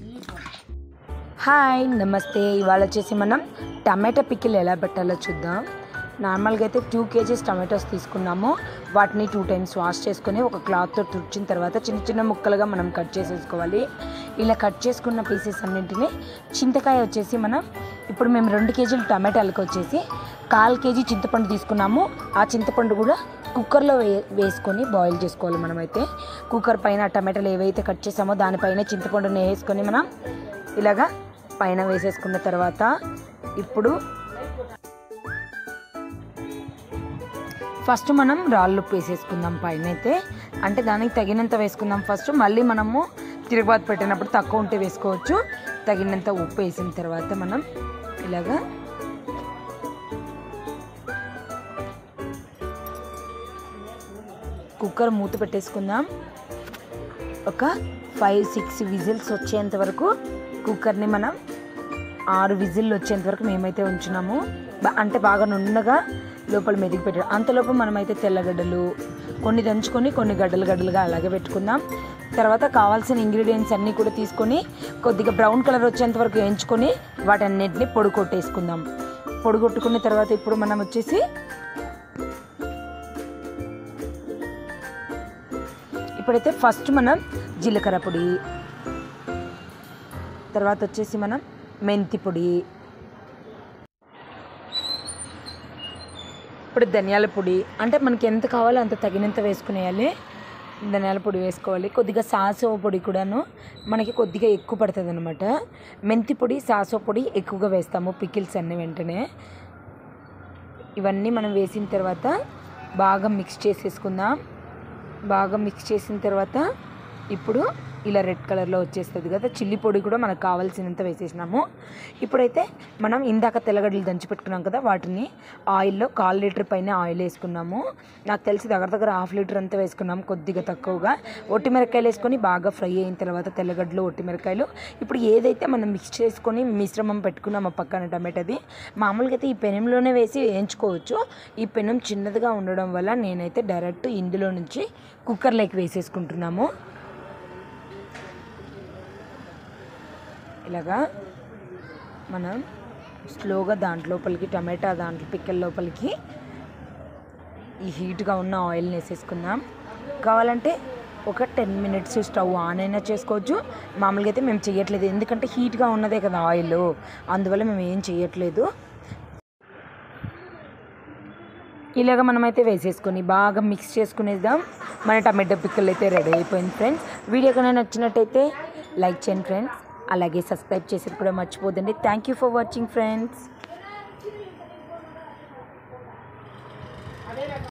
hi నమస్తే ఇవాళ వచ్చేసి మనం టమాటా పికిల్ ఎలా పెట్టాలో చూద్దాం నార్మల్గా అయితే టూ కేజీస్ టమాటోస్ తీసుకున్నాము వాటిని టూ టైమ్స్ వాష్ చేసుకొని ఒక క్లాత్తో తుడిచిన తర్వాత చిన్న చిన్న ముక్కలుగా మనం కట్ చేసేసుకోవాలి ఇలా కట్ చేసుకున్న పీసెస్ అన్నింటినీ చింతకాయ వచ్చేసి మనం ఇప్పుడు మేము రెండు కేజీలు టమాటాలకు వచ్చేసి కాల్ కేజీ చింతపండు తీసుకున్నాము ఆ చింతపండు కూడా కుక్కర్లో వే వేసుకొని బాయిల్ చేసుకోవాలి మనమైతే కుక్కర్ పైన టమాటాలు ఏవైతే కట్ చేసామో దానిపైన చింతపండుని వేసుకొని మనం ఇలాగా పైన వేసేసుకున్న తర్వాత ఇప్పుడు ఫస్ట్ మనం రాళ్ళు ఉప్పు వేసేసుకుందాం పైన అయితే అంటే దానికి తగినంత వేసుకుందాం ఫస్ట్ మళ్ళీ మనము తిరుగుబాటు పెట్టినప్పుడు తక్కువ ఉంటే వేసుకోవచ్చు తగినంత ఉప్పు వేసిన తర్వాత మనం ఇలాగా కుక్కర్ మూత పెట్టేసుకుందాం ఒక ఫైవ్ సిక్స్ విజిల్స్ వచ్చేంత వరకు కుక్కర్ని మనం ఆరు విజిల్లు వచ్చేంత వరకు మేమైతే ఉంచున్నాము బా- అంటే బాగా నున్నగా లోపల మెదిగి పెట్టాడు అంతలోపు మనమైతే తెల్లగడ్డలు కొన్ని దంచుకొని కొన్ని గడ్డలు గడ్డలుగా అలాగే పెట్టుకుందాం తర్వాత కావాల్సిన ఇంగ్రీడియంట్స్ అన్నీ కూడా తీసుకొని కొద్దిగా బ్రౌన్ కలర్ వచ్చేంత వరకు వేయించుకొని వాటన్నిటిని పొడి కొట్టేసుకుందాం పొడి కొట్టుకున్న తర్వాత ఇప్పుడు మనం వచ్చేసి ఇప్పుడైతే ఫస్ట్ మనం జీలకర్ర పొడి తర్వాత వచ్చేసి మనం మెంతి పొడి ఇప్పుడు ధనియాల పొడి అంటే మనకి ఎంత కావాలో అంత తగినంత వేసుకునేయాలి ధనియాల పొడి వేసుకోవాలి కొద్దిగా సాసవ పొడి కూడాను మనకి కొద్దిగా ఎక్కువ పడుతుంది అనమాట మెంతి పొడి సాసవ పొడి ఎక్కువగా వేస్తాము పికిల్స్ అన్ని వెంటనే ఇవన్నీ మనం వేసిన తర్వాత బాగా మిక్స్ చేసేసుకుందాం బాగా మిక్స్ చేసిన తర్వాత ఇప్పుడు ఇలా రెడ్ కలర్లో వచ్చేస్తుంది కదా చిల్లి పొడి కూడా మనకు కావాల్సినంత వేసేసినాము ఇప్పుడైతే మనం ఇందాక తెల్లగడ్డలు దంచి పెట్టుకున్నాం కదా వాటిని ఆయిల్లో కాల్ లీటర్ పైన ఆయిల్ వేసుకున్నాము నాకు తెలిసి దగ్గర దగ్గర హాఫ్ లీటర్ అంతా వేసుకున్నాము కొద్దిగా తక్కువగా ఒట్టి మిరకాయలు వేసుకొని బాగా ఫ్రై అయిన తర్వాత తెల్లగడ్డలు ఒట్టి మిరకాయలు ఇప్పుడు ఏదైతే మనం మిక్స్ చేసుకొని మిశ్రమం పెట్టుకున్నామో పక్కన టమాటాది మామూలుగా అయితే ఈ పెనంలోనే వేసి వేయించుకోవచ్చు ఈ పెనం చిన్నదిగా ఉండడం వల్ల నేనైతే డైరెక్ట్ ఇందులో నుంచి కుక్కర్లోకి వేసేసుకుంటున్నాము ఇలాగా మనం స్లోగా దాంట్లోపలికి టమాటా దాంట్లో పిక్కల లోపలికి ఈ హీట్గా ఉన్న ఆయిల్ని వేసేసుకుందాం కావాలంటే ఒక టెన్ మినిట్స్ స్టవ్ ఆన్ అయినా చేసుకోవచ్చు మామూలుగా అయితే మేము చేయట్లేదు ఎందుకంటే హీట్గా ఉన్నదే కదా ఆయిల్ అందువల్ల మేము ఏం చేయట్లేదు ఇలాగ మనమైతే వేసేసుకొని బాగా మిక్స్ చేసుకునేద్దాం మన టమాటో పిక్కలు అయితే రెడీ అయిపోయింది ఫ్రెండ్స్ వీడియో కన్నా నచ్చినట్టయితే లైక్ చేయండి ఫ్రెండ్స్ అలాగే సబ్స్క్రైబ్ చేసేది కూడా మర్చిపోదండి thank you for watching friends